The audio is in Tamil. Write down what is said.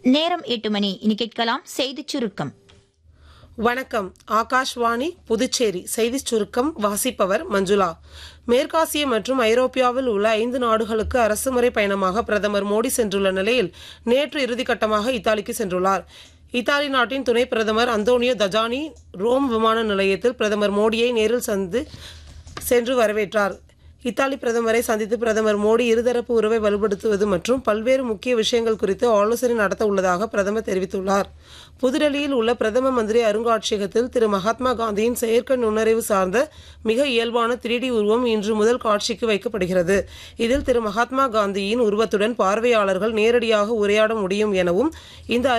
நேரம் எட்டு மணி இனி கேட்கலாம் செய்திச் சுருக்கம் வணக்கம் ஆகாஷ்வாணி புதுச்சேரி செய்திச் சுருக்கம் வாசிப்பவர் மஞ்சுளா மேற்காசிய மற்றும் ஐரோப்பியாவில் உள்ள ஐந்து நாடுகளுக்கு அரசுமுறை பயணமாக பிரதமர் மோடி சென்றுள்ள நிலையில் நேற்று இறுதிக்கட்டமாக இத்தாலிக்கு சென்றுள்ளார் இத்தாலி நாட்டின் துணை பிரதமர் அந்தோனியோ தஜானி ரோம் விமான நிலையத்தில் பிரதமர் மோடியை நேரில் சந்து சென்று வரவேற்றார் இத்தாலி பிரதமரை சந்தித்து பிரதமர் மோடி இருதரப்பு உறவை வலுப்படுத்துவது மற்றும் பல்வேறு முக்கிய விஷயங்கள் குறித்து ஆலோசனை நடத்த உள்ளதாக பிரதமர் தெரிவித்துள்ளார் புதுடெல்லியில் உள்ள பிரதம மந்திரி அருங்காட்சியகத்தில் திரு மகாத்மா காந்தியின் செயற்கை நுண்ணறிவு சார்ந்த மிக இயல்பான 3D உருவம் இன்று முதல் காட்சிக்கு வைக்கப்படுகிறது இதில் திரு மகாத்மா காந்தியின் உருவத்துடன் பார்வையாளர்கள் நேரடியாக உரையாட முடியும் எனவும் இந்த